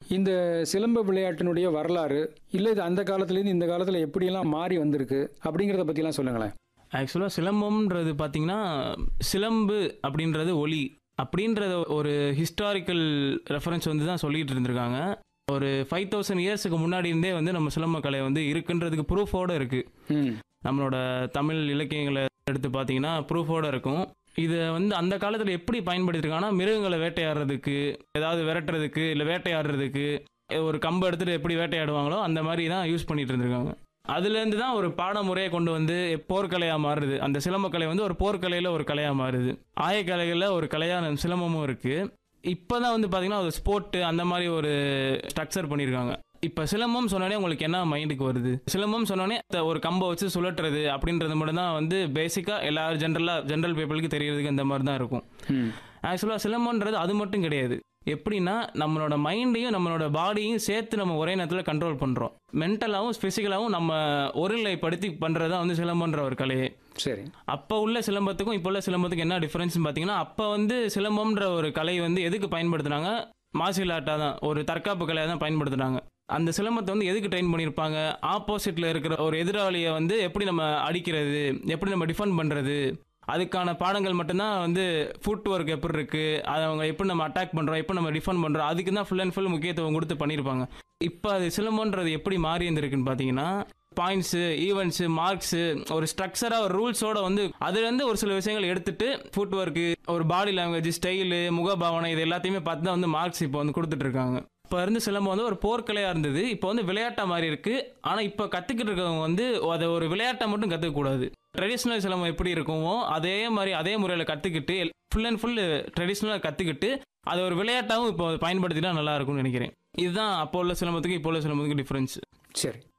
இந்த சிலம்ப விளையாட்டினுடைய வரலாறு இல்லை இது அந்த காலத்துலேருந்து இந்த காலத்தில் எப்படியெல்லாம் மாறி வந்திருக்கு அப்படிங்கிறத பற்றிலாம் சொல்லுங்களேன் ஆக்சுவலாக சிலம்பம்ன்றது பார்த்தீங்கன்னா சிலம்பு அப்படின்றது ஒலி அப்படின்றத ஒரு ஹிஸ்டாரிக்கல் ரெஃபரன்ஸ் வந்து தான் சொல்லிட்டு இருந்திருக்காங்க ஒரு ஃபைவ் தௌசண்ட் இயர்ஸுக்கு முன்னாடி இருந்தே வந்து நம்ம சிலம்ப கலை வந்து இருக்குன்றதுக்கு ப்ரூஃபோடு இருக்குது ம் நம்மளோட தமிழ் இலக்கியங்களை எடுத்து பார்த்தீங்கன்னா ப்ரூஃபோடு இருக்கும் இதை வந்து அந்த காலத்தில் எப்படி பயன்படுத்திருக்காங்கன்னா மிருகங்களை வேட்டையாடுறதுக்கு ஏதாவது விரட்டுறதுக்கு இல்லை வேட்டையாடுறதுக்கு ஒரு கம்பு எடுத்துட்டு எப்படி வேட்டையாடுவாங்களோ அந்த மாதிரி தான் யூஸ் பண்ணிட்டு இருந்திருக்காங்க அதுலேருந்து தான் ஒரு பாடமுறையை கொண்டு வந்து போர்க்கலையாக மாறுது அந்த சிலம்பக்கலை வந்து ஒரு போர்க்கலையில் ஒரு கலையாக மாறுது ஆயக்கலைகளில் ஒரு கலையான சிலம்பமும் இருக்குது இப்போ தான் வந்து பார்த்தீங்கன்னா ஒரு ஸ்போர்ட்டு அந்த மாதிரி ஒரு ஸ்ட்ரக்சர் பண்ணியிருக்காங்க இப்போ சிலம்பம் சொன்னாலே உங்களுக்கு என்ன மைண்டுக்கு வருது சிலம்பம் சொன்னோடனே ஒரு கம்பை வச்சு சுழற்றுறது அப்படின்றது மட்டும் தான் வந்து பேசிக்காக எல்லாரும் ஜென்ரலாக ஜென்ரல் பீப்புளுக்கு தெரியறதுக்கு இந்த மாதிரி தான் இருக்கும் ம் ஆக்சுவலாக சிலம்பம்ன்றது அது மட்டும் கிடையாது எப்படின்னா நம்மளோட மைண்டையும் நம்மளோட பாடியும் சேர்த்து நம்ம ஒரே நேரத்தில் கண்ட்ரோல் பண்ணுறோம் மென்டலாகவும் ஃபிசிக்கலாகவும் நம்ம ஒருநிலைப்படுத்தி பண்ணுறது தான் வந்து சிலம்பன்ற ஒரு கலையே சரி அப்போ உள்ள சிலம்பத்துக்கும் இப்போ உள்ள சிலம்பத்துக்கும் என்ன டிஃப்ரென்ஸ்னு பார்த்தீங்கன்னா அப்போ வந்து சிலம்பம்ன்ற ஒரு கலை வந்து எதுக்கு பயன்படுத்துனாங்க மார்ஷியல் ஆர்ட்டாக தான் ஒரு தற்காப்பு கலையாக தான் பயன்படுத்துனாங்க அந்த சிலம்பத்தை வந்து எதுக்கு ட்ரெயின் பண்ணியிருப்பாங்க ஆப்போசிட்டில் இருக்கிற ஒரு எதிராளியை வந்து எப்படி நம்ம அடிக்கிறது எப்படி நம்ம டிஃபெண்ட் பண்ணுறது அதுக்கான பாடங்கள் மட்டும்தான் வந்து ஃபுட் ஒர்க் எப்படி இருக்கு அதை அவங்க எப்படி நம்ம அட்டாக் பண்ணுறோம் எப்படி நம்ம டிஃபெண்ட் பண்ணுறோம் அதுக்கு தான் ஃபுல் அண்ட் ஃபுல் முக்கியத்துவம் கொடுத்து பண்ணியிருப்பாங்க இப்போ அது சிலம்பன்றது எப்படி மாறி இருந்திருக்குன்னு பார்த்தீங்கன்னா பாயிண்ட்ஸு ஈவெண்ட்ஸு மார்க்ஸு ஒரு ஸ்ட்ரக்சராக ஒரு ரூல்ஸோட வந்து அதுலேருந்து ஒரு சில விஷயங்கள் எடுத்துட்டு ஃபுட் ஒர்க்கு ஒரு பாடி லாங்குவேஜ் ஸ்டைலு முகபாவனை இது எல்லாத்தையுமே பார்த்து தான் வந்து மார்க்ஸ் இப்போ வந்து கொடுத்துட்டு இருக்காங்க இப்போ இருந்து சிலம்பம் வந்து ஒரு போர்க்கலையாக இருந்தது இப்போ வந்து விளையாட்டா மாதிரி இருக்கு ஆனால் இப்போ கற்றுக்கிட்டு இருக்கவங்க வந்து அதை ஒரு விளையாட்டை மட்டும் கற்றுக்கக்கூடாது ட்ரெடிஷ்னல் சிலம்பம் எப்படி இருக்குமோ அதே மாதிரி அதே முறையில் கற்றுக்கிட்டு ஃபுல் அண்ட் ஃபுல் ட்ரெடிஷ்னலாக கற்றுக்கிட்டு அதை ஒரு விளையாட்டாகவும் இப்போ பயன்படுத்தினா நல்லா இருக்கும்னு நினைக்கிறேன் இதுதான் அப்போ உள்ள சிலம்பத்துக்கு இப்போ உள்ள சிலம்பத்துக்கு டிஃப்ரென்ஸ் சரி